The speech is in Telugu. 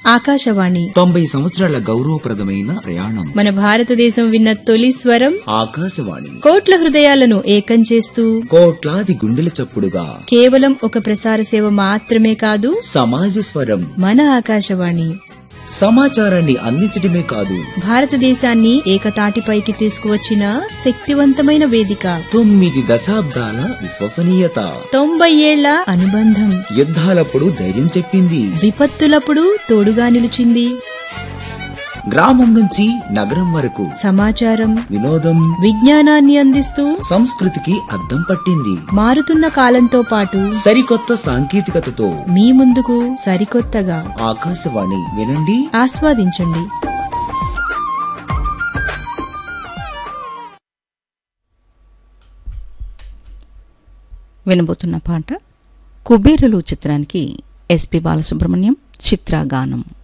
ఆకాశవాణి తొంభై సంవత్సరాల గౌరవప్రదమైన ప్రయాణం మన భారతదేశం విన్న తొలి స్వరం ఆకాశవాణి కోట్ల హృదయాలను ఏకం చేస్తూ కోట్లాది గుండెల చప్పుడుగా కేవలం ఒక ప్రసార సేవ మాత్రమే కాదు సమాజ స్వరం మన ఆకాశవాణి సమాచారాన్ని అందించడమే కాదు భారతదేశాన్ని ఏకతాటిపైకి తీసుకువచ్చిన శక్తివంతమైన వేదిక తొమ్మిది దశాబ్దాల విశ్వసనీయత తొంభై ఏళ్ల అనుబంధం యుద్ధాలప్పుడు ధైర్యం చెప్పింది విపత్తులప్పుడు తోడుగా నిలిచింది గ్రామం నుంచి నగరం వరకు సమాచారం వినోదం విజ్ఞానాన్ని అందిస్తూ సంస్కృతికి అద్దం పట్టింది మారుతున్న కాలంతో పాటు సరికొత్త సాంకేతికతతో మీ ముందుకు సరికొత్తగా ఆకాశవాణి వినండి ఆస్వాదించండి వినబోతున్న పాట కుబేరులు చిత్రానికి ఎస్పి బాలసుబ్రహ్మణ్యం చిత్రాగానం